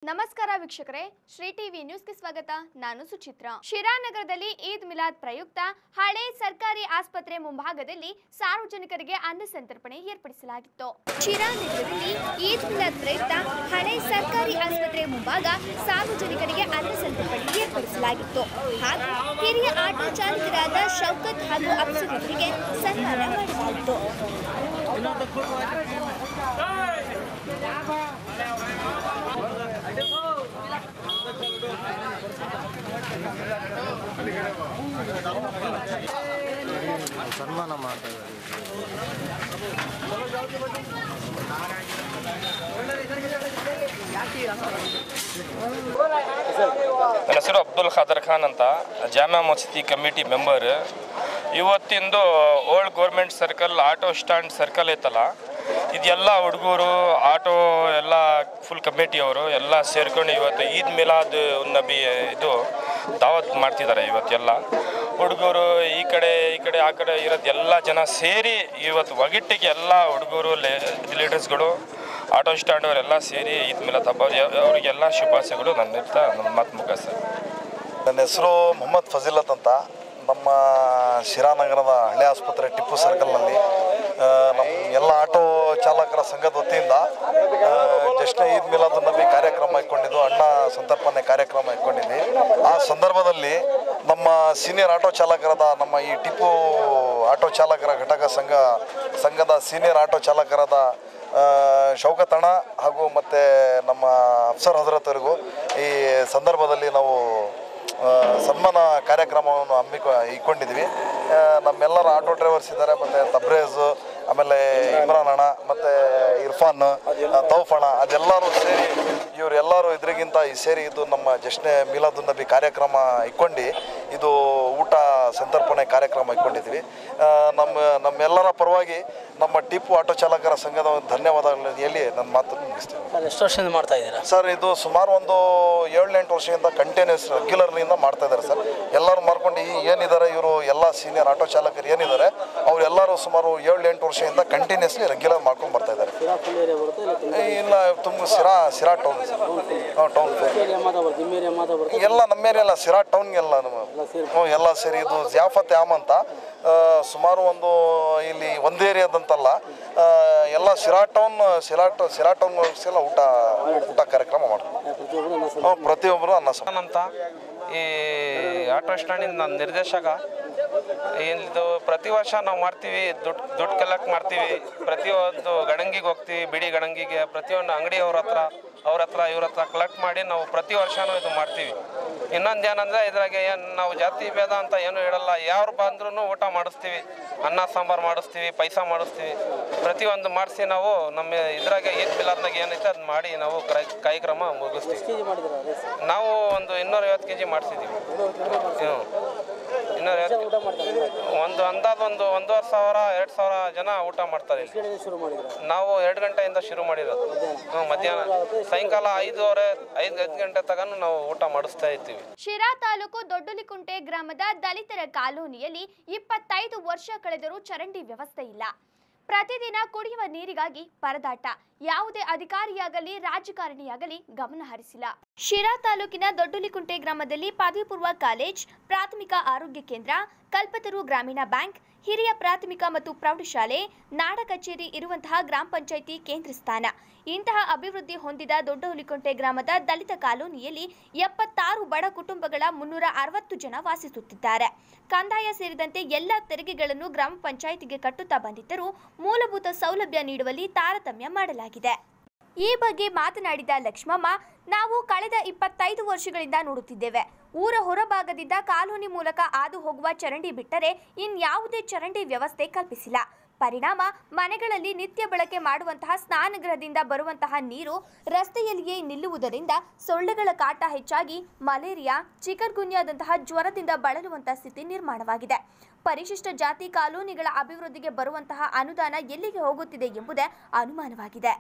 ನಮಸ್ಕಾರ ವೀಕ್ಷಕರೇ ಶ್ರೀ ಟಿವಿ ನ್ಯೂಸ್ಗೆ ಸ್ವಾಗತ ನಾನು ಸುಚಿತ್ರ ಶಿರಾನಗರದಲ್ಲಿ ಈದ್ ಮಿಲಾದ್ ಪ್ರಯುಕ್ತ ಹಳೆ ಸರ್ಕಾರಿ ಆಸ್ಪತ್ರೆ ಮುಂಭಾಗದಲ್ಲಿ ಸಾರ್ವಜನಿಕರಿಗೆ ಅನ್ನ ಸಂತರ್ಪಣೆ ಏರ್ಪಡಿಸಲಾಗಿತ್ತು ಶಿರಾನಗರದಲ್ಲಿ ಈದ್ ಮಿಲಾದ್ ಪ್ರಯುಕ್ತ ಹಳೆ ಸರ್ಕಾರಿ ಆಸ್ಪತ್ರೆ ಮುಂಭಾಗ ಸಾರ್ವಜನಿಕರಿಗೆ ಅನ್ನ ಸಂತರ್ಪಣೆ ಏರ್ಪಡಿಸಲಾಗಿತ್ತು ಹಾಗೂ ಹಿರಿಯ ಆಟೋ ಚಾಲಕರಾದ ಶೌಕತ್ ಹಾಗೂ ಅಫ್ಸರ್ ಅವರಿಗೆ ಸನ್ಮಾನ ಮಾಡಲಾಯಿತು ಸನ್ಮಾನ ಮಾಡ್ತಾ ಇದ್ದಾರೆ ನನ್ನ ಹೆಸರು ಅಬ್ದುಲ್ ಖಾದರ್ ಖಾನ್ ಅಂತ ಜಾಮಾ ಮಸೀದಿ ಕಮಿಟಿ ಮೆಂಬರ್ ಇವತ್ತಿಂದು old government circle auto stand circle ಐತಲ್ಲ ಇದೆಲ್ಲ ಹುಡುಗರು ಆಟೋ ಎಲ್ಲ ಫುಲ್ ಕಮಿಟಿಯವರು ಎಲ್ಲ ಸೇರ್ಕೊಂಡು ಇವತ್ತು ಈದ್ ಮಿಲಾದ್ ಉನ್ ನಬಿ ಇದು ದಾವತ್ ಮಾಡ್ತಿದ್ದಾರೆ ಇವತ್ತೆಲ್ಲ ಹುಡುಗರು ಈ ಕಡೆ ಈ ಕಡೆ ಆ ಕಡೆ ಇರೋದು ಎಲ್ಲ ಜನ ಸೇರಿ ಇವತ್ತು ಒಗಿಟ್ಟಿಗೆ ಎಲ್ಲ ಹುಡುಗರು ಲೀಡರ್ಸ್ಗಳು ಆಟೋ ಸ್ಟ್ಯಾಂಡ್ ಅವರೆಲ್ಲ ಸೇರಿ ಈದ್ ಮಿಲಾದ್ ಹಬ್ಬ ಅವರಿಗೆಲ್ಲ ಶುಭಾಶಯಗಳು ನನ್ನ ಇರ್ತಾ ನನ್ನ ಮಾತು ಮುಗಿಸ್ತಾರೆ ನನ್ನ ಹೆಸರು ಮೊಹಮ್ಮದ್ ಫಜಿಲತ್ ಅಂತ ನಮ್ಮ ಶಿರಾನಗರದ ಹಳೆ ಆಸ್ಪತ್ರೆ ಟಿಪ್ಪು ಸರ್ಕಲ್ನಲ್ಲಿ ಆ, ನಮ್ಮ ಎಲ್ಲ ಆಟೋ ಚಾಲಕರ ಸಂಘದ ವತಿಯಿಂದ ಆ, ಜಶ್ನ ಈದ್ ಮಿಲಾದ್ ನಬಿ ಕಾರ್ಯಕ್ರಮ ಇಟ್ಕೊಂಡಿದ್ದು ಅಣ್ಣ ಸಂತರ್ಪಣೆ ಕಾರ್ಯಕ್ರಮ ಇಟ್ಕೊಂಡಿದ್ವಿ ಆ ಸಂದರ್ಭದಲ್ಲಿ ನಮ್ಮ ಸೀನಿಯರ್ ಆಟೋ ಚಾಲಕರಾದ ನಮ್ಮ ಈ ಟಿಪ್ಪು ಆಟೋ ಚಾಲಕರ ಘಟಕ ಸಂಘ ಸಂಘದ ಸೀನಿಯರ್ ಆಟೋ ಚಾಲಕರಾದ ಆ, ಶೌಕತ್ ಅಣ್ಣ ಹಾಗೂ ಮತ್ತು ನಮ್ಮ ಅಫ್ಸರ್ ಹಜರತ್ ಅವರಿಗೂ ಈ ಸಂದರ್ಭದಲ್ಲಿ ನಾವು ಆ, ಸನ್ಮಾನ ಕಾರ್ಯಕ್ರಮವನ್ನು ಹಮ್ಮಿಕೊ ಇಟ್ಕೊಂಡಿದ್ವಿ ಆ, ನಮ್ಮೆಲ್ಲರ ಆಟೋ ಡ್ರೈವರ್ಸ್ ಇದ್ದಾರೆ ಮತ್ತು ತಬ್ರೇಜ್ ಆಮೇಲೆ ಇಮ್ರಾನ್ ಅಣ್ಣ ಮತ್ತು ಇರ್ಫಾನ್ ಆ, ತೌಫ್ ಅಣ್ಣ ಅದೆಲ್ಲರೂ ಸೇರಿ ಇವರೆಲ್ಲರೂ ಇದ್ರಿಗಿಂತ ಈ ಸೇರಿ ಇದು ನಮ್ಮ ಜಶ್ನೆ ಮೀಲಾದು ನಬಿ ಕಾರ್ಯಕ್ರಮ ಇಟ್ಕೊಂಡು ಇದು ಊಟ ಸಂತರ್ಪಣೆ ಕಾರ್ಯಕ್ರಮ ಇಟ್ಕೊಂಡಿದ್ವಿ ಆ, ನಮ್ಮ ನಮ್ಮೆಲ್ಲರ ಪರವಾಗಿ ನಮ್ಮ ಟಿಪ್ಪು ಆಟೋ ಚಾಲಕರ ಸಂಘದ ಒಂದು ಧನ್ಯವಾದಗಳನ್ನು ಹೇಳಿ ನನ್ನ ಮಾತನ್ನು ಮುಗಿಸ್ತೀನಿ ಸರ್ ಎಷ್ಟು ವರ್ಷದಿಂದ ಮಾಡ್ತಾ ಇದ್ದೀರಾ ಸರ್ ಇದು ಸುಮಾರು ಒಂದು ಏಳೆಂಟು ವರ್ಷದಿಂದ ಕಂಟಿನ್ಯೂಸ್ ರೆಗ್ಯುಲರ್ಲಿಂದ ಮಾಡ್ತಾ ಇದ್ದಾರೆ ಸರ್ ಎಲ್ಲರೂ ಮಾರ್ಕೊಂಡು ಈ ಏನಿದ್ದಾರೆ ಇವರು ಎಲ್ಲ ಸೀನಿಯರ್ ಆಟೋ ಚಾಲಕರು ಏನಿದ್ದಾರೆ ಅವರೆಲ್ಲರೂ ಸುಮಾರು ಏಳು ಎಂಟು ವರ್ಷದಿಂದ ಕಂಟಿನ್ಯೂಸ್ಲಿ ರೆಗ್ಯುಲರ್ ಮಾಡ್ಕೊಂಡು ಬರ್ತಾ ಇದ್ದಾರೆ ಸಿರಾ ಫುಲ್ ಏರಿಯಾ ಬರುತ್ತೆ ಇಲ್ಲ ಇಲ್ಲ ತುಂಬ ಸಿರಾ ಸಿರಾ ಟೌನ್ ಸರ್ ಹಾಂ ಟೌನ್ ಏರಿಯಾ ಮಾತ್ರ ಬರುತ್ತೆ ನಿಮ್ಮ ಏರಿಯಾ ಮಾತ್ರ ಬರುತ್ತೆ ಎಲ್ಲ ನಮ್ಮ ಏರಿಯಲ್ಲ ಸಿರಾ ಟೌನ್ಗೆಲ್ಲ ನಮ್ಮ ಸೇರಿ ಹ್ಞೂ ಎಲ್ಲ ಸೇರಿ ಇದು ಜಿಯಾಫತ್ ಯಾಮ್ ಅಂತ ಆ, ಸುಮಾರು ಒಂದು ಇಲ್ಲಿ ಒಂದು ಏರಿಯಾದಂತಲ್ಲ ಆ, ಎಲ್ಲ ಸಿರಾ ಟೌನ್ ಸಿರಾ ಟ- ಸಿರಾ ಟೌನ್ ಎಲ್ಲ ಊಟ ಊಟ ಕಾರ್ಯಕ್ರಮ ಮಾಡ್ತಾರೆ ಪ್ರತಿಯೊಬ್ಬರು ನನ್ನ ಹ್ಞೂ ಪ್ರತಿಯೊಬ್ಬರು ಅನ್ನ ಸಮ ಅಂತ ಈ ಆಟೋ ಸ್ಟ್ಯಾಂಡಿನ ನಾನು ನಿರ್ದೇಶಕ ಇದು ಪ್ರತಿ ವರ್ಷ ನಾವು ಮಾಡ್ತೀವಿ ದುಡ್ಡು ದುಡ್ಡು ಕಲೆಕ್ಟ್ ಮಾಡ್ತೀವಿ ಪ್ರತಿಯೊಂದು ಗಣಂಗಿಗೆ ಹೋಗ್ತೀವಿ ಬಿಡಿ ಗಣಂಗಿಗೆ ಪ್ರತಿಯೊಂದು ಅಂಗಡಿಯವ್ರ ಹತ್ರ ಅವ್ರ ಹತ್ರ ಇವ್ರ ಹತ್ರ ಕಲೆಕ್ಟ್ ಮಾಡಿ ನಾವು ಪ್ರತಿ ವರ್ಷನೂ ಇದು ಮಾಡ್ತೀವಿ ಇನ್ನೊಂದು ಏನಂದರೆ ಇದ್ರಾಗೆ ಏನು ನಾವು ಜಾತಿ ಭೇದ ಅಂತ ಏನು ಹೇಳಲ್ಲ ಯಾರು ಬಂದ್ರೂ ಊಟ ಮಾಡಿಸ್ತೀವಿ ಅನ್ನ ಸಾಂಬಾರು ಮಾಡಿಸ್ತೀವಿ ಪೈಸ ಮಾಡಿಸ್ತೀವಿ ಪ್ರತಿಯೊಂದು ಮಾಡಿಸಿ ನಾವು ನಮ್ಮ ಇದ್ರಾಗೆ ಈದ್ ಮಿಲಾದ್ನಾಗ ಏನೈತೆ ಅದು ಮಾಡಿ ನಾವು ಕ್ರೈ- ಕಾರ್ಯಕ್ರಮ ಮುಗಿಸ್ತೀವಿ ಕೆ ಜಿ ಮಾಡಿದ್ದೀರಾ ರೈಸ್ ನಾವು ಒಂದು ಇನ್ನೂರೈವತ್ತು ಕೆ ಜಿ ಮಾಡಿಸಿದ್ದೀವಿ ಹ್ಞೂ ಇನ್ನೂರೈವತ್ತು ಊಟ ಮಾಡ್ತಾರೆ ಒಂದು ಅಂದಾಜು ಒಂದು ಒಂದೂವರೆ ಸಾವಿರ ಎರಡು ಸಾವಿರ ಜನ ಊಟ ಮಾಡ್ತಾರೆ ಇಲ್ಲಿ ಕೇಳಿದ್ರೆ ಶುರು ಮಾಡಿದ್ದೀರಾ ನಾವು ಎರಡು ಗಂಟೆಯಿಂದ ಶುರು ಮಾಡಿರೋದು ಹ್ಞೂ ಮಧ್ಯಾಹ್ನ ಸಾಯಂಕಾಲ ಐದೂವರೆ ಐದು ಐದು ಗಂಟೆ ತಗೊಂಡು ನಾವು ಊಟ ಮಾಡಿಸ್ತಾ ಇರ್ತೀವಿ ಶಿರಾ ತಾಲೂಕು ದೊಡ್ಡಲಿಕುಂಟೆ ಗ್ರಾಮದ ದಲಿತರ ಕಾಲೋನಿಯಲ್ಲಿ ಇಪ್ಪತ್ತೈದು ವರ್ಷ ಕಳೆದರೂ ಚರಂಡಿ ವ್ಯವಸ್ಥೆ ಇಲ್ಲ ಪ್ರತಿದಿನ ಕುಡಿಯುವ ನೀರಿಗಾಗಿ ಪರದಾಟ ಯಾವುದೇ ಅಧಿಕಾರಿಯಾಗಲಿ ರಾಜಕಾರಣಿಯಾಗಲಿ ಗಮನ ಹರಿಸಿಲ್ಲ ಶಿರಾ ತಾಲೂಕಿನ ದೊಡ್ಡಲಿಕುಂಟೆ ಗ್ರಾಮದಲ್ಲಿ ಪದವಿ ಪೂರ್ವ ಕಾಲೇಜ್ ಪ್ರಾಥಮಿಕ ಆರೋಗ್ಯ ಕೇಂದ್ರ ಕಲ್ಪತರು ಗ್ರಾಮೀಣ ಬ್ಯಾಂಕ್ ಹಿರಿಯ ಪ್ರಾಥಮಿಕ ಮತ್ತು ಪ್ರೌಢಶಾಲೆ ನಾಡ ಕಚೇರಿ ಇರುವಂತಹ ಗ್ರಾಮ ಪಂಚಾಯಿತಿ ಕೇಂದ್ರ ಸ್ಥಾನ ಇಂತಹ ಅಭಿವೃದ್ಧಿ ಹೊಂದಿದ ದೊಡ್ಡಹುಲಿಕೊಂಟೆ ಗ್ರಾಮದ ದಲಿತ ಕಾಲೋನಿಯಲ್ಲಿ ಎಪ್ಪತ್ತಾರು ಬಡ ಕುಟುಂಬಗಳ ಮುನ್ನೂರ ಅರವತ್ತು ಜನ ವಾಸಿಸುತ್ತಿದ್ದಾರೆ ಕಂದಾಯ ಸೇರಿದಂತೆ ಎಲ್ಲ ತೆರಿಗೆಗಳನ್ನು ಗ್ರಾಮ ಪಂಚಾಯಿತಿಗೆ ಕಟ್ಟುತ್ತಾ ಬಂದಿದ್ದರೂ ಮೂಲಭೂತ ಸೌಲಭ್ಯ ನೀಡುವಲ್ಲಿ ತಾರತಮ್ಯ ಮಾಡಲಾಗಿದೆ ಈ ಬಗ್ಗೆ ಮಾತನಾಡಿದ ಲಕ್ಷ್ಮಮ್ಮ ನಾವು ಕಳೆದ ಇಪ್ಪತ್ತೈದು ವರ್ಷಗಳಿಂದ ನೋಡುತ್ತಿದ್ದೇವೆ ಊರ ಹೊರಭಾಗದಿಂದ ಕಾಲೋನಿ ಮೂಲಕ ಹಾದು ಹೋಗುವ ಚರಂಡಿ ಬಿಟ್ಟರೆ ಇನ್ಯಾವುದೇ ಚರಂಡಿ ವ್ಯವಸ್ಥೆ ಕಲ್ಪಿಸಿಲ್ಲ ಪರಿಣಾಮ ಮನೆಗಳಲ್ಲಿ ನಿತ್ಯ ಬಳಕೆ ಮಾಡುವಂತಹ ಸ್ನಾನಗೃಹದಿಂದ ಬರುವಂತಹ ನೀರು ರಸ್ತೆಯಲ್ಲಿಯೇ ನಿಲ್ಲುವುದರಿಂದ ಸೊಳ್ಳೆಗಳ ಕಾಟ ಹೆಚ್ಚಾಗಿ ಮಲೇರಿಯಾ ಚಿಕನ್ಗುನ್ಯಾದಂತಹ ಜ್ವರದಿಂದ ಬಳಲುವಂತಹ ಸ್ಥಿತಿ ನಿರ್ಮಾಣವಾಗಿದೆ ಪರಿಶಿಷ್ಟ ಜಾತಿ ಕಾಲೋನಿಗಳ ಅಭಿವೃದ್ಧಿಗೆ ಬರುವಂತಹ ಅನುದಾನ ಎಲ್ಲಿಗೆ ಹೋಗುತ್ತಿದೆ ಎಂಬುದೇ ಅನುಮಾನವಾಗಿದೆ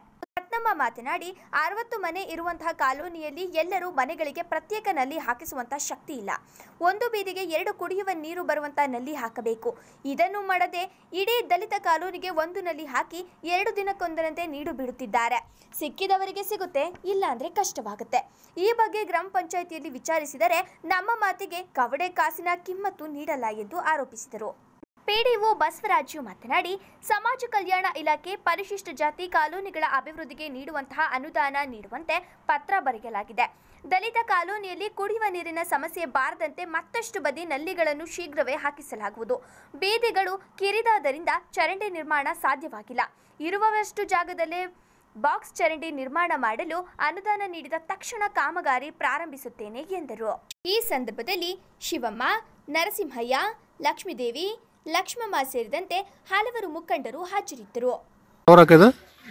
ರತ್ನಮ್ಮ ಮಾತನಾಡಿ ಅರವತ್ತು ಮನೆ ಇರುವಂತಹ ಕಾಲೋನಿಯಲ್ಲಿ ಎಲ್ಲರೂ ಮನೆಗಳಿಗೆ ಪ್ರತ್ಯೇಕ ನಲ್ಲಿ ಹಾಕಿಸುವಂತಹ ಶಕ್ತಿ ಇಲ್ಲ ಒಂದು ಬೀದಿಗೆ ಎರಡು ಕುಡಿಯುವ ನೀರು ಬರುವಂತಹ ನಲ್ಲಿ ಹಾಕಬೇಕು ಇದನ್ನು ಮಾಡದೆ ಇಡೀ ದಲಿತ ಕಾಲೋನಿಗೆ ಒಂದು ನಲ್ಲಿ ಹಾಕಿ ಎರಡು ದಿನಕ್ಕೊಂದರಂತೆ ನೀಡು ಬಿಡುತ್ತಿದ್ದಾರೆ ಸಿಕ್ಕಿದವರಿಗೆ ಸಿಗುತ್ತೆ ಇಲ್ಲ ಅಂದ್ರೆ ಕಷ್ಟವಾಗುತ್ತೆ ಈ ಬಗ್ಗೆ ಗ್ರಾಮ ಪಂಚಾಯಿತಿಯಲ್ಲಿ ವಿಚಾರಿಸಿದರೆ ನಮ್ಮ ಮಾತಿಗೆ ಕವಡೆ ಕಾಸಿನ ಕಿಮ್ಮತ್ತು ನೀಡಲ್ಲ ಎಂದು ಆರೋಪಿಸಿದರು ಪಿಡಿಒ ಬಸವರಾಜು ಮಾತನಾಡಿ ಸಮಾಜ ಕಲ್ಯಾಣ ಇಲಾಖೆ ಪರಿಶಿಷ್ಟ ಜಾತಿ ಕಾಲೋನಿಗಳ ಅಭಿವೃದ್ಧಿಗೆ ನೀಡುವಂತಹ ಅನುದಾನ ನೀಡುವಂತೆ ಪತ್ರ ಬರೆಯಲಾಗಿದೆ ದಲಿತ ಕಾಲೋನಿಯಲ್ಲಿ ಕುಡಿಯುವ ನೀರಿನ ಸಮಸ್ಯೆ ಬಾರದಂತೆ ಮತ್ತಷ್ಟು ಬದಿ ನಲ್ಲಿಗಳನ್ನು ಶೀಘ್ರವೇ ಹಾಕಿಸಲಾಗುವುದು ಬೀದಿಗಳು ಕಿರಿದಾದರಿಂದ ಚರಂಡಿ ನಿರ್ಮಾಣ ಸಾಧ್ಯವಾಗಿಲ್ಲ ಇರುವವಷ್ಟು ಜಾಗದಲ್ಲೇ ಬಾಕ್ಸ್ ಚರಂಡಿ ನಿರ್ಮಾಣ ಮಾಡಲು ಅನುದಾನ ನೀಡಿದ ತಕ್ಷಣ ಕಾಮಗಾರಿ ಪ್ರಾರಂಭಿಸುತ್ತೇನೆ ಎಂದರು ಈ ಸಂದರ್ಭದಲ್ಲಿ ಶಿವಮ್ಮ ನರಸಿಂಹಯ್ಯ ಲಕ್ಷ್ಮೀದೇವಿ ಲಕ್ಷ್ಮಮ್ಮ ಸೇರಿದಂತೆ ಹಲವರು ಮುಖಂಡರು ಹಾಜರಿದ್ದರು ಅವ್ರ ಹಾಕಿದ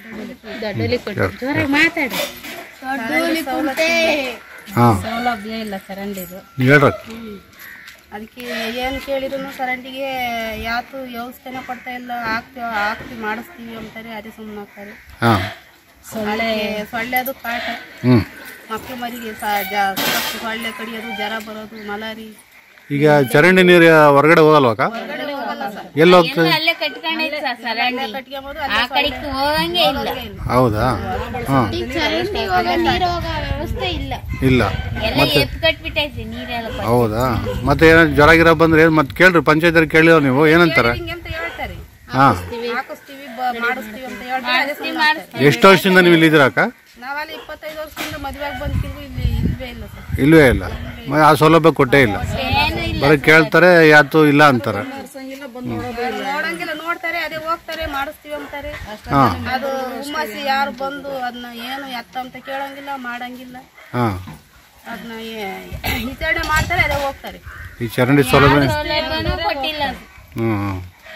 ಹಾಂ ಸೌಲಭ್ಯ ಇಲ್ಲ ಚರಂಡಿದು ಹೇಳ್ರಿ ಅದಕ್ಕೆ ಏನು ಕೇಳಿದ್ರು ಚರಂಡಿಗೆ ಯಾತು ವ್ಯವಸ್ಥೆನೇ ಕೊಡ್ತಾ ಇಲ್ಲ ಹಾಕ್ತೀವಿ ಹಾಕ್ತೀವಿ ಮಾಡಿಸ್ತೀವಿ ಅಂತಾರೆ ಅದೇ ಸುಮ್ಮನೆ ಆಗ್ತಾರೆ ಹಾಂ ಸೊಳ್ಳೆ ಸೊಳ್ಳೆದು ಕಾಟ ಹ್ಞೂ ಮಕ್ಕಳು ಮರಿಗೆ ಸ- ಜ- ಸ್ವಲ್ಪ ಸೊಳ್ಳೆ ಕಡಿಯೋದು ಜ್ವರ ಬರೋದು ಮಲಾರಿ ಈಗ ಚರಂಡಿ ನೀರು ಹೊರಗಡೆ ಹೋಗಲ್ವಾಕ ಎಲ್ಲಿ ಹೋಗ್ತದೆ ಅಲ್ಲೇ ಕಟ್ಕೊಂಡೈತೆ ಸರ್ ಸರಂಡಿ ಕಟ್ಕೊಂಬೋದು ಆ ಕಡೆಗೆ ಹೋಗಂಗೆ ಇಲ್ಲ ಹೌದಾ ಹಾಂ ಚರಂಡಿ ಹೋಗ ನೀರು ಹೋಗೋ ವ್ಯವಸ್ಥೆ ಇಲ್ಲ ಇಲ್ಲ ಎಲ್ಲ ಎತ್ತು ಕಟ್ಬಿಟ್ಟೈತಿ ನೀರೆಲ್ಲ ಬಂದು. ಹೌದಾ ಮತ್ತೆ ಏನೋ ಜ್ವರ ಗಿರ ಬಂದ್ರೆ ಏನು ಮತ್ತೆ ಕೇಳ್ರಿ ಪಂಚಾಯತ್ ಕೇಳಿಲ್ಲ ನೀವು ಏನಂತಾರೆ ಹಿಂಗೆ ಅಂತ ಹೇಳ್ತಾರೆ ಹಾಂ ಹಾಕಿಸ್ತೀವಿ ಬ- ಮಾಡಿಸ್ತೀವಿ ಅಂತ ಹೇಳ್ತಾರೆ ಅದೇ ಸುಮ್ನೆ ಆಗ್ತಾರೆ. ಎಷ್ಟು ವರ್ಷದಿಂದ ನೀವು ಇಲ್ಲಿದ್ದೀರಾಕ ನಾವಲ್ಲಿ ಇಪ್ಪತ್ತೈದು ವರ್ಷದಿಂದ ಮದುವೆಗೆ ಬಂದ್ಕಿಲ್ವಿ ಇಲ್ಲಿ ಇಲ್ವೇ ಇಲ್ಲ ಸರ್ ಇಲ್ವೇ ಇಲ್ಲ ಮ- ಆ ಸೌಲಭ್ಯ ಕೊಟ್ಟೇ ಇಲ್ಲ ಏನು ಇಲ್ಲ ಬರೀ ಕೇಳ್ತಾರೆ ಯಾತು ಇಲ್ಲ ಅಂತಾರೆ ನೋಡಂಗಿಲ್ಲ ನೋಡ್ತಾರೆ ಅದೇ ಹೋಗ್ತಾರೆ ಮಾಡಿಸ್ತೀವಿ ಅಂತಾರೆ ಹಾಂ ಅದು ಹುಮ್ಮಸಿ ಯಾರು ಬಂದು ಅದನ್ನ ಏನು ಎತ್ತ ಅಂತ ಕೇಳಂಗಿಲ್ಲ ಮಾಡಂಗಿಲ್ಲ ಹಾಂ ಅದನ್ನ ವಿಚಾರಣೆ ಮಾಡ್ತಾರೆ ಅದೇ ಹೋಗ್ತಾರೆ ಈ ಚರಂಡಿ ಸೌಲಭ್ಯ ಸೌಲಭ್ಯನೂ ಕೊಟ್ಟಿಲ್ಲ ಹ್ಞೂ ಹ್ಞೂ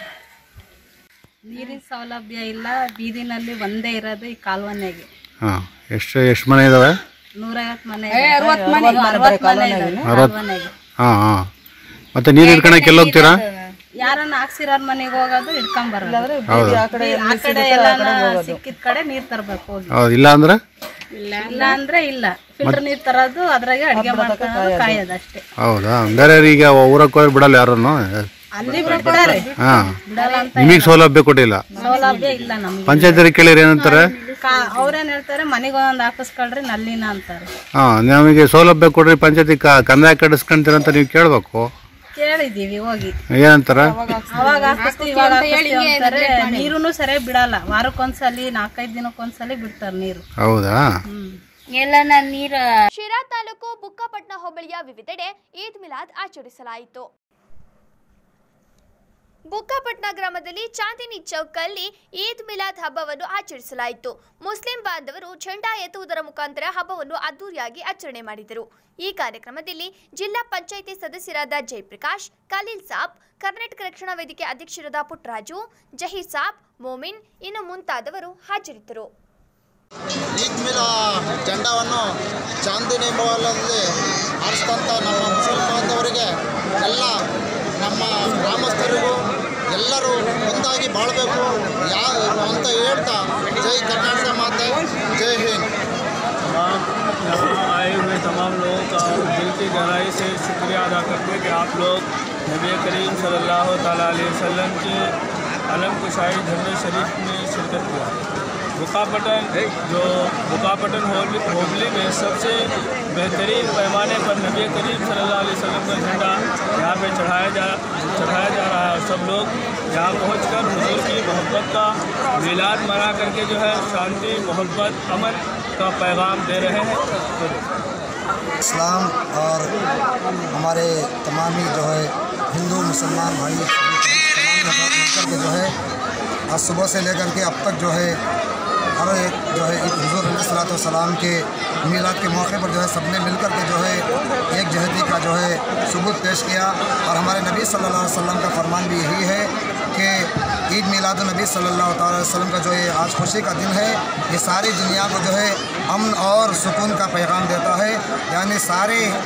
ನೀರಿನ ಸೌಲಭ್ಯ ಇಲ್ಲ ಬೀದಿನಲ್ಲಿ ಒಂದೇ ಇರೋದು ಈ ಕಾಲ್ವನ್ಯಾಗೆ ಹಾಂ ಎಷ್ಟು ಎಷ್ಟು ಮನೆ ಇದಾವೆ ನೂರೈವತ್ತು ಮನೆ ಅರವತ್ತು ಮನೆ ಅರವತ್ತು ಮನೆ ಇದಾವೆ ಕಾಲ್ವನ್ಯಾಗೆ ಹಾಂ ಹಾಂ ಮತ್ತೆ ನೀರು ಹಿಡ್ಕೊಳಕ್ಕೆ ಎಲ್ಲಿ ಹೋಗ್ತೀರಾ ಯಾರನ್ನ ಹಾಕ್ಸಿರೋರ್ ಮನೆಗೆ ಹೋಗೋದು ಇಟ್ಕೊಂಡ್ ಬರೋದು ಆ ಕಡೆ ಎಲ್ಲ ಸಿಕ್ಕಿದ ಕಡೆ ನೀರ್ ತರಬೇಕು ಹೋಗಿ ಹೌದು ಇಲ್ಲ ಅಂದ್ರೆ ಇಲ್ಲ ಅಂದ್ರೆ ಇಲ್ಲ ಫಿಲ್ಟರ್ ನೀರ್ ತರೋದು ಅದ್ರಾಗೆ ಅಡಿಗೆ ಮಾಡ್ಕೊಂಡು ಕಾಯೋದು ಅಷ್ಟೇ ಹೌದಾ ಬೇರೆ ಈಗ ಊರಕ್ಕೆ ಹೋಗಿ ಬಿಡಲ್ಲ ಯಾರನ್ನು ಅಲ್ಲಿ ಬಿಡ್ತಾರೆ ಹಾಂ ಬಿಡಲ್ಲ ಅಂತ ನಿಮಗೆ ಸೌಲಭ್ಯ ಕೊಟ್ಟಿಲ್ಲ ಸೌಲಭ್ಯ ಇಲ್ಲ ನಮ್ಗೆ ಪಂಚಾಯತ್ ಕೇಳಿರಿ ಏನಂತಾರೆ ಕಾ- ಅವ್ರೇನ್ ಹೇಳ್ತಾರೆ ಮನೆಗೆ ಒಂದೊಂದು ಹಾಕಿಸ್ಕೊಳ್ರಿ ನಲ್ಲಿನ ಅಂತಾರೆ ಹಾಂ ನಮಗೆ ಸೌಲಭ್ಯ ಕೊಡ್ರಿ ಪಂಚಾಯತಿ ಕಂದಾಯ ಕಟ್ಟಿಸ್ಕೊಂತೀರ ಅಂತ ನೀವು ಕೇಳಬೇಕು ಕೇಳಿದೀವಿ ಹೋಗಿ ಏನಂತಾರ ಅವಾಗ ಹಾಕಿಸ್ತೀವಿ ಇವಾಗ ಹಾಕಿಸ್ತೀವಿ ಅಂತಾರೆ ನೀರುನು ಸರಿಯಾಗಿ ಬಿಡಲ್ಲ ವಾರಕ್ಕೊಂದ್ಸಲಿ ನಾಲ್ಕೈದು ದಿನಕ್ಕೊಂದ್ಸಲಿ ಬಿಡ್ತಾರೆ ನೀರು ಹೌದಾ ಎಲ್ಲ ನಾನು ನೀರು ಶಿರಾ ತಾಲೂಕು ಬುಕ್ಕಾಪಟ್ನ ಹೋಬಳಿಯ ವಿವಿಧೆಡೆ ಈದ್ ಮಿಲಾದ್ ಆಚರಿಸಲಾಯಿತು ಬುಕ್ಕಾಪಟ್ನ ಗ್ರಾಮದಲ್ಲಿ ಚಾಂದಿನಿ ಚೌಕಲ್ಲಿ ಈದ್ ಮಿಲಾದ್ ಹಬ್ಬವನ್ನು ಆಚರಿಸಲಾಯಿತು ಮುಸ್ಲಿಂ ಬಾಂಧವರು ಝಂಡಾ ಎತ್ತುವುದರ ಮುಖಾಂತರ ಹಬ್ಬವನ್ನು ಅದ್ದೂರಿಯಾಗಿ ಆಚರಣೆ ಮಾಡಿದರು ಈ ಕಾರ್ಯಕ್ರಮದಲ್ಲಿ ಜಿಲ್ಲಾ ಪಂಚಾಯಿತಿ ಸದಸ್ಯರಾದ ಜಯಪ್ರಕಾಶ್ ಖಲೀಲ್ ಸಾಬ್ ಕರ್ನಾಟಕ ರಕ್ಷಣಾ ವೇದಿಕೆ ಅಧ್ಯಕ್ಷರಾದ ಪುಟ್ಟರಾಜು ಜಹೀರ್ ಸಾಬ್ ಮೋಮಿನ್ ಇನ್ನು ಮುಂತಾದವರು ಹಾಜರಿದ್ದರು ಈದ್ ಮಿಲ ಜೆಂಡಾವನ್ನು ಚಾಂದಿನಿ ಮಹಲಲ್ಲಿ ಹಾರಿಸಿದಂಥ ನಮ್ಮ ಮುಸ್ಲಿಂ ಬಾಂಧವರಿಗೆ ಎಲ್ಲ ನಮ್ಮ ಗ್ರಾಮಸ್ಥರಿಗೂ ಎಲ್ಲರೂ ಒಂದಾಗಿ ಬಾಳಬೇಕು ಯಾ ಅಂತ ಹೇಳ್ತಾ ಜೈ ಕರ್ನಾಟಕ ಮಾತೆ ಜೈ ಹಿಂದ್ यहाँ आए हुए तमाम लोगों का दिल की गहराई से शुक्रिया अदा करते हैं कि आप लोग नबी करीम सल्लल्लाहु ताला अलैहि वसल्लम के अलम कुशाई झंडे शरीफ में शिरकत किया बुकापटन जो बुकापटन होबली होबली में सबसे बेहतरीन पैमाने पर नबी करीम सल्लल्लाहु अलैहि वसल्लम का झंडा यहाँ पे चढ़ाया जा चढ़ाया जा रहा है और सब लोग यहाँ पहुँच कर हजूर की मोहब्बत का मिलाद मना करके जो है शांति मोहब्बत अमन का पैगाम दे रहे हैं तो इस्लाम और हमारे तमाम ही जो है हिंदू मुसलमान भाई तमाम लोग मिलकर के जो है आज सुबह से लेकर के अब तक जो है हर एक जो है एक हजूर सलाम के मीलाद के मौके पर जो है सबने मिलकर के जो है एक जहदी का जो है सबूत पेश किया और हमारे नबी सल्लल्लाहु अलैहि वसल्लम का फरमान भी यही है कि ईद मिलाद नबी सल्लल्लाहु अलैहि वसल्लम का जो ये आज खुशी का दिन है ये सारी दुनिया को जो है अमन और सुकून का पैगाम देता है यानी सारे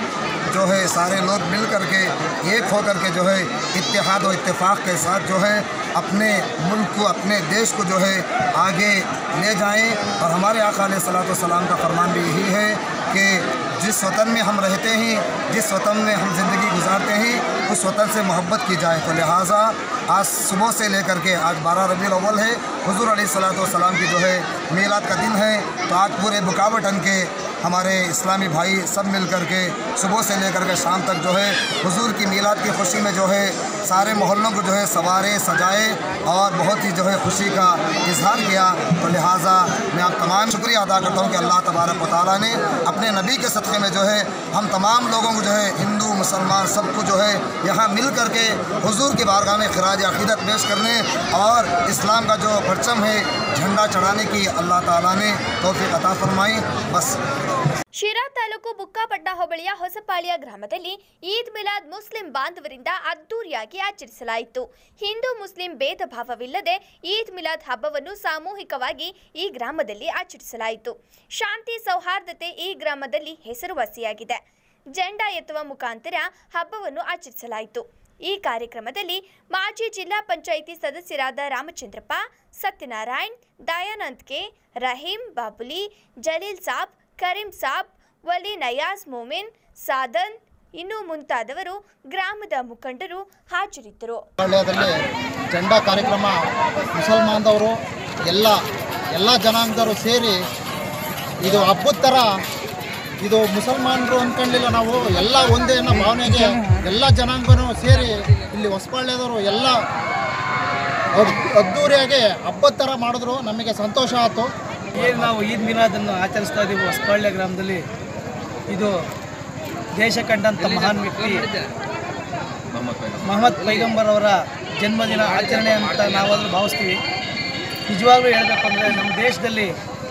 जो है सारे लोग मिल करके एक होकर के जो है इत्तेहाद और इत्तेफाक के साथ जो है अपने मुल्क को अपने देश को जो है आगे ले जाएं और हमारे आका सलाम का फरमान भी यही है कि जिस वतन में हम रहते हैं जिस वतन में हम ज़िंदगी गुजारते हैं उस वतन से मोहब्बत की जाए तो लिहाजा आज सुबह से लेकर के आज बारह रबी अव्वल है हुजूर सलाम की जो है मीलाद का दिन है तो आज पूरे बुकावटन के हमारे इस्लामी भाई सब मिल कर के सुबह से लेकर के शाम तक जो है हुजूर की मीलाद की खुशी में जो है सारे मोहल्लों को जो है सवारे सजाए और बहुत ही जो है खुशी का इजहार किया तो लिहाजा मैं आप तमाम शुक्रिया अदा करता हूँ कि अल्लाह तबारक व ताली ने अपने नबी के सदक़े में जो है हम तमाम लोगों को जो है हिंदू मुसलमान सबको जो है यहाँ मिल कर के हुजूर की बारगाह में खराज अकीदत पेश करने और इस्लाम का जो परचम है झंडा चढ़ाने की अल्लाह ताला ने तोफ़ी अता फरमाई बस ಶಿರಾ ತಾಲೂಕು ಬುಕ್ಕಾಪಟ್ಟ ಹೋಬಳಿಯ ಹೊಸಪಾಳ್ಯ ಗ್ರಾಮದಲ್ಲಿ ಈದ್ ಮಿಲಾದ್ ಮುಸ್ಲಿಂ ಬಾಂಧವರಿಂದ ಅದ್ದೂರಿಯಾಗಿ ಆಚರಿಸಲಾಯಿತು ಹಿಂದೂ ಮುಸ್ಲಿಂ ಭೇದ ಭಾವವಿಲ್ಲದೆ ಈದ್ ಮಿಲಾದ್ ಹಬ್ಬವನ್ನು ಸಾಮೂಹಿಕವಾಗಿ ಈ ಗ್ರಾಮದಲ್ಲಿ ಆಚರಿಸಲಾಯಿತು ಶಾಂತಿ ಸೌಹಾರ್ದತೆ ಈ ಗ್ರಾಮದಲ್ಲಿ ಹೆಸರುವಾಸಿಯಾಗಿದೆ ಜೆಂಡಾ ಎತ್ತುವ ಮುಖಾಂತರ ಹಬ್ಬವನ್ನು ಆಚರಿಸಲಾಯಿತು ಈ ಕಾರ್ಯಕ್ರಮದಲ್ಲಿ ಮಾಜಿ ಜಿಲ್ಲಾ ಪಂಚಾಯಿತಿ ಸದಸ್ಯರಾದ ರಾಮಚಂದ್ರಪ್ಪ ಸತ್ಯನಾರಾಯಣ್ ದಯಾನಂದ್ ಕೆ ರಹೀಂ ಬಾಬುಲಿ ಜಲೀಲ್ ಸಾಬ್ ಕರೀಂ ಸಾಬ್ ವಲಿ ನಯಾಜ್ ಮೊಮಿನ್ ಸಾದನ್ ಇನ್ನು ಮುಂತಾದವರು ಗ್ರಾಮದ ಮುಖಂಡರು ಹಾಜರಿದ್ದರು ಪಾಳ್ಯದಲ್ಲಿ ಜೆಂಡಾ ಕಾರ್ಯಕ್ರಮ ಮುಸಲ್ಮಾನದವರು ಎಲ್ಲ ಎಲ್ಲ ಜನಾಂಗದವರು ಸೇರಿ ಇದು ಹಬ್ಬದ ಥರ ಇದು ಮುಸಲ್ಮಾನರು ಅಂದ್ಕೊಂಡಿಲ್ಲ ನಾವು ಎಲ್ಲ ಒಂದೇ ಅನ್ನೋ ಭಾವನೆಗೆ ಎಲ್ಲ ಜನಾಂಗನೂ ಸೇರಿ ಇಲ್ಲಿ ಹೊಸಪಾಳ್ಯದವರು ಎಲ್ಲ ಅದ್- ಅದ್ದೂರಿಯಾಗಿ ಹಬ್ಬದ ಥರ ಮಾಡಿದ್ರು ನಮಗೆ ಸಂತೋಷ ಆಯಿತು ಏನು ನಾವು ಈದ್ ಮಿಲಾದನ್ನು ಆಚರಿಸ್ತಾ ಇದ್ದೀವಿ ಹೊಸಪಾಳ್ಯ ಗ್ರಾಮದಲ್ಲಿ ಇದು ದೇಶ ಕಂಡಂಥ ಮಹಾನ್ ವ್ಯಕ್ತಿ ಮೊಹಮ್ಮದ್ ಪೈಗಂಬರ್ ಅವರ ಜನ್ಮದಿನ ಆಚರಣೆ ಅಂತ ನಾವಾದರೂ ಭಾವಿಸ್ತೀವಿ ನಿಜವಾಗ್ಲೂ ಹೇಳಬೇಕು ಅಂದರೆ ನಮ್ಮ ದೇಶದಲ್ಲಿ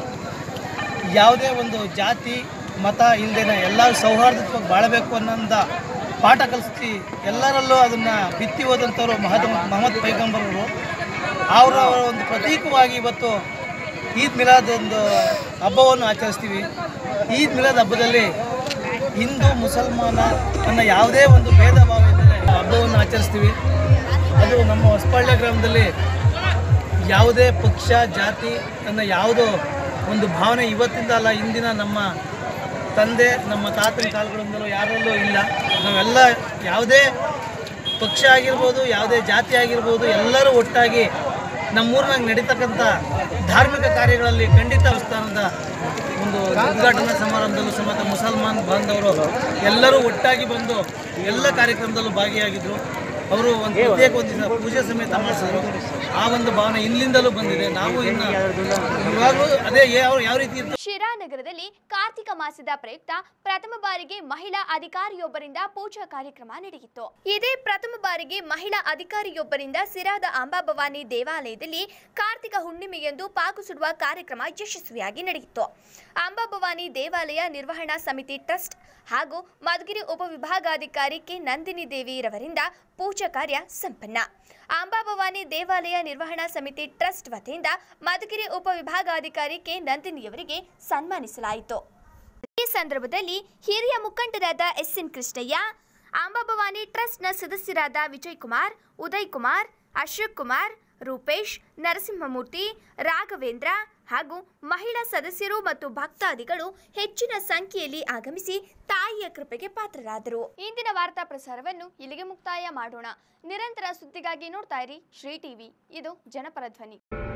ಯಾವುದೇ ಒಂದು ಜಾತಿ ಮತ ಇಲ್ಲದೇನೆ ಎಲ್ಲರೂ ಸೌಹಾರ್ದತ್ವವಾಗಿ ಬಾಳಬೇಕು ಅನ್ನೋಂಥ ಪಾಠ ಕಲಿಸಿ ಎಲ್ಲರಲ್ಲೂ ಅದನ್ನು ಬಿತ್ತಿ ಹೋದಂಥವ್ರು ಮಹದ್ ಮೊಹಮ್ಮದ್ ಪೈಗಂಬರ್ ಅವರು ಅವರ ಅವರ ಒಂದು ಪ್ರತೀಕವಾಗಿ ಇವತ್ತು ಈದ್ ಮಿಲಾದ್ ಒಂದು ಹಬ್ಬವನ್ನು ಆಚರಿಸ್ತೀವಿ ಈದ್ ಮಿಲಾದ್ ಹಬ್ಬದಲ್ಲಿ ಹಿಂದೂ ಮುಸಲ್ಮಾನ ಅನ್ನೋ ಯಾವುದೇ ಒಂದು ಭೇದ ಭಾವ ಇಲ್ಲದೆ ಹಬ್ಬವನ್ನು ಆಚರಿಸ್ತೀವಿ ಅದು ನಮ್ಮ ಹೊಸಪಾಳ್ಯ ಗ್ರಾಮದಲ್ಲಿ ಯಾವುದೇ ಪಕ್ಷ ಜಾತಿ ಅನ್ನೋ ಯಾವುದೋ ಒಂದು ಭಾವನೆ ಇವತ್ತಿಂದ ಅಲ್ಲ ಇಂದಿನ ನಮ್ಮ ತಂದೆ ನಮ್ಮ ತಾತನ ಕಾಲಗಳಿಂದಲೂ ಯಾರಲ್ಲೂ ಇಲ್ಲ ನಾವೆಲ್ಲ ಯಾವುದೇ ಪಕ್ಷ ಆಗಿರ್ಬೋದು ಯಾವುದೇ ಜಾತಿ ಆಗಿರ್ಬೋದು ಎಲ್ಲರೂ ಒಟ್ಟಾಗಿ ನಮ್ಮೂರಿನಾಗ ನಡೀತಕ್ಕಂಥ ಧಾರ್ಮಿಕ ಕಾರ್ಯಗಳಲ್ಲಿ ಖಂಡಿತ ದೇವಸ್ಥಾನದ ಒಂದು ಉದ್ಘಾಟನಾ ಸಮಾರಂಭದಲ್ಲೂ ಸಮೇತ ಮುಸಲ್ಮಾನ್ ಬಾಂಧವರು ಎಲ್ಲರೂ ಒಟ್ಟಾಗಿ ಬಂದು ಎಲ್ಲ ಕಾರ್ಯಕ್ರಮದಲ್ಲೂ ಭಾಗಿಯಾಗಿದ್ದರು ಅವರು ಒಂದು ಪ್ರತ್ಯೇಕ ಒಂದು ದಿವಸ ಪೂಜೆ ಸಮೇತ ಮಾಡಿಸಿದ್ರು ಆ ಒಂದು ಭಾವನೆ ಇಲ್ಲಿಂದಲೂ ಬಂದಿದೆ ನಾವು ಇನ್ನು ಇವಾಗಲೂ ಅದೇ ಯಾವ ಯಾವ ರೀತಿ ಇತ್ತು ಶಿರಾ ನಗರದಲ್ಲಿ ಕಾರ್ತಿಕ ಮಾಸದ ಪ್ರಯುಕ್ತ ಪ್ರಥಮ ಬಾರಿಗೆ ಮಹಿಳಾ ಅಧಿಕಾರಿಯೊಬ್ಬರಿಂದ ಪೂಜಾ ಕಾರ್ಯಕ್ರಮ ನಡೆಯಿತು ಇದೇ ಪ್ರಥಮ ಬಾರಿಗೆ ಮಹಿಳಾ ಅಧಿಕಾರಿಯೊಬ್ಬರಿಂದ ಸಿರಾದ ಅಂಬಾಭವಾನಿ ದೇವಾಲಯದಲ್ಲಿ ಕಾರ್ತಿಕ ಹುಣ್ಣಿಮೆಯಂದು ಪಾಕು ಸುಡುವ ಕಾರ್ಯಕ್ರಮ ಯಶಸ್ವಿಯಾಗಿ ನಡೆಯಿತು ಅಂಬಾಭವಾನಿ ದೇವಾಲಯ ನಿರ್ವಹಣಾ ಸಮಿತಿ ಟ್ರಸ್ಟ್ ಹಾಗೂ ಮಧುಗಿರಿ ಉಪವಿಭಾಗಾಧಿಕಾರಿ ಕೆ ನಂದಿನಿ ದೇವಿರವರಿಂದ ಪೂಜಾ ಕಾರ್ಯ ಸಂಪನ್ನ ಅಂಬಾಭವಾನಿ ದೇವಾಲಯ ನಿರ್ವಹಣಾ ಸಮಿತಿ ಟ್ರಸ್ಟ್ ವತಿಯಿಂದ ಮಧುಗಿರಿ ಉಪವಿಭಾಗಾಧಿಕಾರಿ ಕೆ ನಂದಿನಿಯವರಿಗೆ ಸನ್ಮಾನಿಸಲಾಯಿತು ಈ ಸಂದರ್ಭದಲ್ಲಿ ಹಿರಿಯ ಮುಖಂಡರಾದ ಎಸ್ ಎನ್ ಕೃಷ್ಣಯ್ಯ ಅಂಬಾಭವಾನಿ ಟ್ರಸ್ಟ್ನ ಸದಸ್ಯರಾದ ವಿಜಯ್ ಕುಮಾರ್ ಉದಯ್ ಕುಮಾರ್ ಅಶೋಕ್ ಕುಮಾರ್ ರೂಪೇಶ್ ನರಸಿಂಹಮೂರ್ತಿ ರಾಘವೇಂದ್ರ ಹಾಗೂ ಮಹಿಳಾ ಸದಸ್ಯರು ಮತ್ತು ಭಕ್ತಾದಿಗಳು ಹೆಚ್ಚಿನ ಸಂಖ್ಯೆಯಲ್ಲಿ ಆಗಮಿಸಿ ತಾಯಿಯ ಕೃಪೆಗೆ ಪಾತ್ರರಾದರು ಇಂದಿನ ವಾರ್ತಾ ಪ್ರಸಾರವನ್ನು ಇಲ್ಲಿಗೆ ಮುಕ್ತಾಯ ಮಾಡೋಣ ನಿರಂತರ ಸುದ್ದಿಗಾಗಿ ನೋಡ್ತಾ ಇರಿ ಶ್ರೀ ಟಿವಿ ಇದು ಜನಪರ ಧ್ವನಿ